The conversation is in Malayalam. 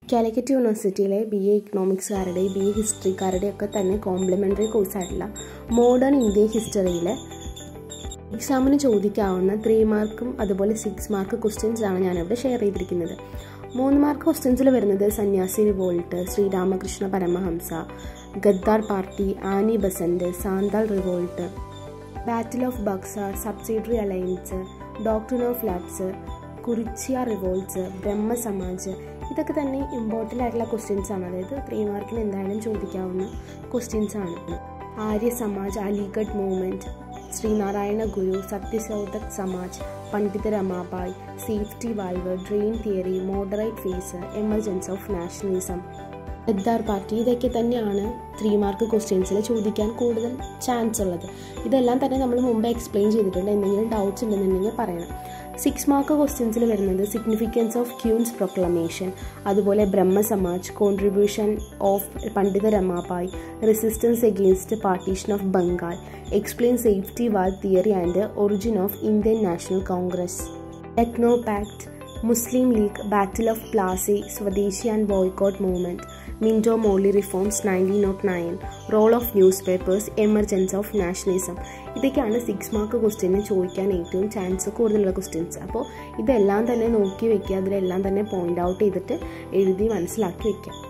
കാലിക്കറ്റ് യൂണിവേഴ്സിറ്റിയിലെ ബി എ ഇക്കണോമിക്സുകാരുടെ ബി എ ഹിസ്റ്ററിക്കാരുടെ ഒക്കെ തന്നെ കോംപ്ലിമെൻ്ററി കോഴ്സായിട്ടുള്ള മോഡേൺ ഇന്ത്യൻ ഹിസ്റ്ററിയിൽ എക്സാമിന് ചോദിക്കാവുന്ന ത്രീ മാർക്കും അതുപോലെ സിക്സ് മാർക്ക് ക്വസ്റ്റ്യൻസ് ആണ് ഞാനിവിടെ ഷെയർ ചെയ്തിരിക്കുന്നത് മൂന്ന് മാർക്ക് ക്വസ്റ്റ്യൻസിൽ വരുന്നത് Sanyasi revolt Sri Ramakrishna Paramahamsa Ghadar party Annie Besant Santhal revolt battle of Buxar subsidiary alliance doctrine of lapse Kurichiya revolts Brahmo Samaj ഇതൊക്കെ തന്നെ ഇമ്പോർട്ടൻ്റ് ആയിട്ടുള്ള ക്വസ്റ്റ്യൻസ് ആണ് അതായത് ത്രീ മാർക്കിന് എന്തായാലും ചോദിക്കാവുന്ന ക്വസ്റ്റ്യൻസ് ആണ് Arya Samaj Aligarh movement Sree Narayana Guru Satyashodhak Samaj Pandita Ramabai safety valve drain theory moderate phase emergency of nationalism Ghadar party ഇതൊക്കെ തന്നെയാണ് ത്രീ മാർക്ക് ക്വസ്റ്റ്യൻസിൽ ചോദിക്കാൻ കൂടുതൽ ചാൻസ് ഉള്ളത് ഇതെല്ലാം തന്നെ നമ്മൾ മുമ്പ് എക്സ്പ്ലെയിൻ ചെയ്തിട്ടുണ്ട് എന്തെങ്കിലും ഡൗട്ട്സ് ഉണ്ടെന്നുണ്ടെങ്കിൽ പറയണം സിക്സ് മാർക്ക് ക്വസ്റ്റ്യൻസിൽ വരുന്നത് സിഗ്നിഫിക്കൻസ് ഓഫ് ക്യൂൻസ് പ്രൊക്ലമേഷൻ അതുപോലെ Brahmo Samaj contribution of Pandita Ramabai resistance against partition of Bengal explain safety valve theory and origin of Indian National Congress Lucknow pact Muslim League battle of Plassey Swadeshi and boycott movement Minto Morley reforms nineteen naught nine role of news papers emergency of nationalism ഇതൊക്കെയാണ് സിക്സ് മാർക്ക് ക്വസ്റ്റ്യന് ചോദിക്കാൻ ഏറ്റവും ചാൻസ് കൂടുതലുള്ള ക്വസ്റ്റ്യൻസ് അപ്പോൾ ഇതെല്ലാം തന്നെ നോക്കി വെക്കുക അതിലെല്ലാം തന്നെ പോയിന്റ് ഔട്ട് ചെയ്തിട്ട് എഴുതി മനസ്സിലാക്കി വെക്കുക